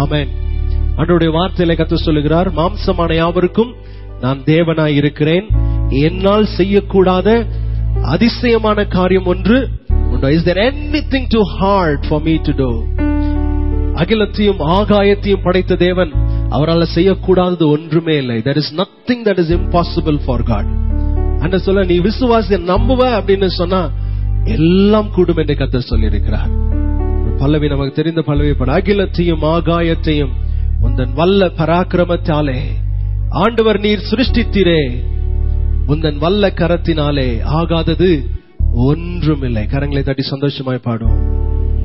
ஆமென் அன்றைய வார்த்தையில கத்து சொல்லுகிறார் மாம்சமான யாவருக்கும் நான் தேவனாய் இருக்கிறேன் என்னால் செய்யக்கூடாத அதிசயமான காரியம் ஒன்று உண்டு is there anything too hard for me to do அகிலத்தையும் ஆகாயத்தையும் படைத்த தேவன் அவரால் செய்யக்கூடாதது ஒன்றுமே இல்லை there is nothing that is impossible for God அன்ற சொல்ல நீ விசுவாசிய நம்புவ அப்படின்னு சொன்னா எல்லாம் கூடும் என்று கத்தர் சொல்லியிருக்கிறார் ஒரு பல்லவி நமக்கு தெரிந்த பல்லவி பட அகிலத்தையும் ஆகாயத்தையும் உந்தன் வல்ல பராக்கிரமத்தாலே ஆண்டவர் நீர் சிருஷ்டித்தீரே உந்தன் வல்ல கரத்தினாலே ஆகாதது ஒன்றுமில்லை கரங்களை தட்டி சந்தோஷமாய் பாடும்